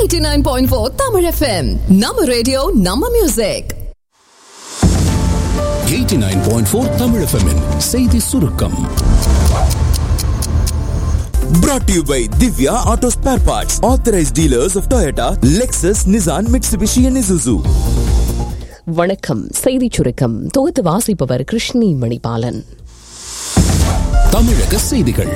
89.4 Tamil FM. நம்ம radio நம்ம music 89.4 Tamil FM -இன் செய்தி சுருக்கம் Brought to you by Divya Auto Spare Parts, authorized dealers of Toyota, Lexus, Nissan, Mitsubishi, and Isuzu. வணக்கம் செய்திச் சுருக்கம் தொகுத்து வாசிப்பவர் கிருஷ்ணி மணிபாலன் தமிழக செய்திகள்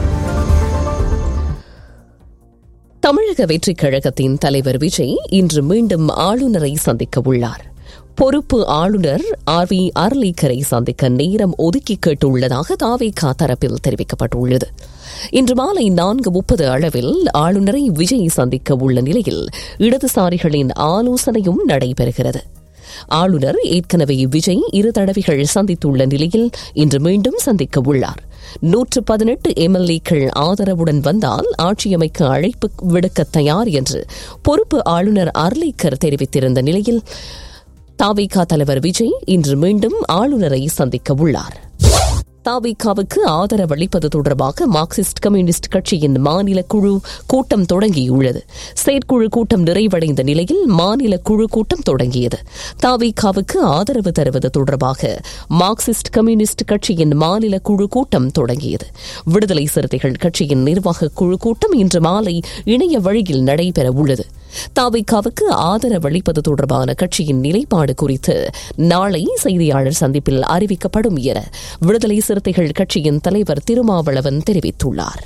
தமிழக வெற்றிக் கழகத்தின் தலைவர் விஜய் இன்று மீண்டும் ஆளுநரை சந்திக்க உள்ளார் பொறுப்பு ஆளுநர் ஆர் வி அர்லீக்கரை சந்திக்க நேரம் ஒதுக்கி கேட்டுள்ளதாக தாவேகா தரப்பில் தெரிவிக்கப்பட்டுள்ளது இன்று மாலை நான்கு முப்பது அளவில் ஆளுநரை விஜய் சந்திக்க உள்ள நிலையில் இடதுசாரிகளின் ஆலோசனையும் நடைபெறுகிறது ஆளுநர் ஏற்கனவே விஜய் இரு தடவைகள் சந்தித்துள்ள நிலையில் இன்று மீண்டும் சந்திக்க உள்ளார் நூற்று பதினெட்டு எம்எல்ஏக்கள் ஆதரவுடன் வந்தால் ஆட்சியமைக்க அழைப்பு விடுக்க தயார் என்று பொறுப்பு ஆளுநர் அர்லேக்கர் தெரிவித்திருந்த நிலையில் தாவிகா தலைவர் விஜய் இன்று மீண்டும் ஆளுநரை சந்திக்க உள்ளார் தாவிகாவுக்கு ஆதரவளிப்பது தொடர்பாக மார்க்சிஸ்ட் கம்யூனிஸ்ட் கட்சியின் மாநில குழு கூட்டம் தொடங்கியுள்ளது செயற்குழு கூட்டம் நிறைவடைந்த நிலையில் மாநில குழு கூட்டம் தொடங்கியது தாவிகாவுக்கு ஆதரவு தருவது தொடர்பாக மார்க்சிஸ்ட் கம்யூனிஸ்ட் கட்சியின் மாநில குழு கூட்டம் தொடங்கியது விடுதலை சிறுத்தைகள் கட்சியின் நிர்வாக குழு கூட்டம் இன்று மாலை இணைய வழியில் நடைபெற உள்ளது தாவிகாவுக்கு ஆதரவளிப்பது தொடர்பான கட்சியின் நிலைப்பாடு குறித்து நாளை செய்தியாளர் சந்திப்பில் அறிவிக்கப்படும் என விடுதலை சிறுத்தைகள் கட்சியின் தலைவர் திருமாவளவன் தெரிவித்துள்ளார்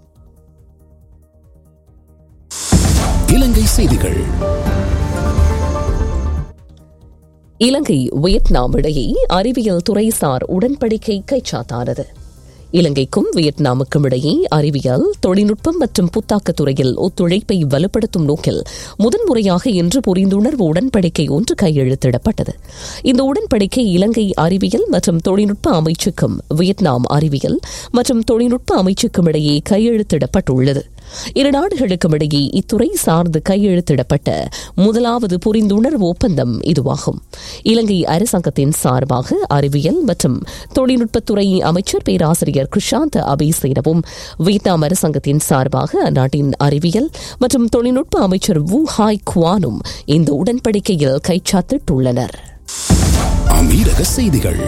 இலங்கை செய்திகள் இலங்கை வியட்நாம் இடையே அறிவியல் துறைசார் உடன்படிக்கை கைச்சாத்தானது இலங்கைக்கும் வியட்நாமுக்கும் இடையே அறிவியல் தொழில்நுட்பம் மற்றும் புத்தாக்கத் துறையில் ஒத்துழைப்பை வலுப்படுத்தும் நோக்கில் முதன்முறையாக இன்று புரிந்துணர்வு உடன்படிக்கை ஒன்று கையெழுத்திடப்பட்டது இந்த உடன்படிக்கை இலங்கை அறிவியல் மற்றும் தொழில்நுட்ப அமைச்சுக்கும் வியட்நாம் அறிவியல் மற்றும் தொழில்நுட்ப அமைச்சுக்கும் இடையே கையெழுத்திடப்பட்டுள்ளது இரு நாடுகளுக்கும் இடையே இத்துறை சார்ந்து கையெழுத்திடப்பட்ட முதலாவது புரிந்துணர்வு ஒப்பந்தம் இதுவாகும் இலங்கை அரசாங்கத்தின் சார்பாக அறிவியல் மற்றும் தொழில்நுட்பத்துறை அமைச்சர் பேராசிரியர் கிருஷாந்த் அபிசேனவும் வியட்நாம் அரசாங்கத்தின் சார்பாக அந்நாட்டின் அறிவியல் மற்றும் தொழில்நுட்ப அமைச்சர் வு ஹாய் குவானும் இந்த உடன்படிக்கையில் கைச்சாத்திட்டுள்ளனர் அமீரக செய்திகள்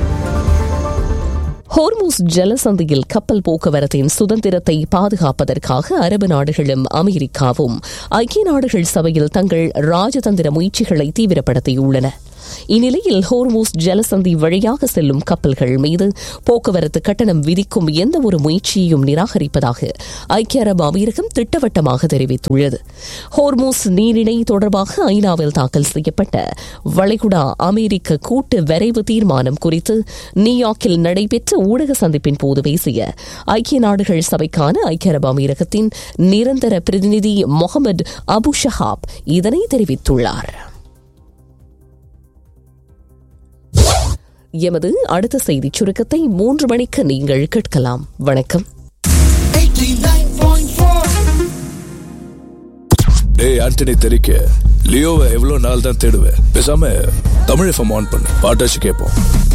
ஹோர்மூஸ் ஜலசந்தியில் கப்பல் போக்குவரத்தின் சுதந்திரத்தை பாதுகாப்பதற்காக அரபு நாடுகளும் அமெரிக்காவும் ஐக்கிய நாடுகள் சபையில் தங்கள் ராஜதந்திர முயற்சிகளை தீவிரப்படுத்தியுள்ளன இந்நிலையில் ஹோர்மூஸ் ஜலசந்தி வழியாக செல்லும் கப்பல்கள் மீது போக்குவரத்து கட்டணம் விதிக்கும் எந்த ஒரு முயற்சியையும் நிராகரிப்பதாக ஐக்கிய அரபு அமீரகம் திட்டவட்டமாக தெரிவித்துள்ளது ஹோர்மூஸ் நீரிணை தொடர்பாக ஐநாவில் தாக்கல் செய்யப்பட்ட வளைகுடா அமெரிக்க கூட்டு வரைவு தீர்மானம் குறித்து நியூயார்க்கில் நடைபெற்ற ஊடக சந்திப்பின் போது பேசிய ஐக்கிய நாடுகள் சபைக்கான ஐக்கிய அரபு அமீரகத்தின் நிரந்தர பிரதிநிதி முகமது அபு ஷஹாப் இதனை தெரிவித்துள்ளார் எமது அடுத்த செய்திச் சுருக்கத்தை மூன்று மணிக்கு நீங்கள் கேட்கலாம் வணக்கம் டேய் ஆண்டனி தெரிக்க லியோவை எவ்வளவு நாள் தான் தேடுவேன் பேசாம தமிழ் எஃப்எம் ஆன் பண்ணு பாட்டாச்சு கேட்போம்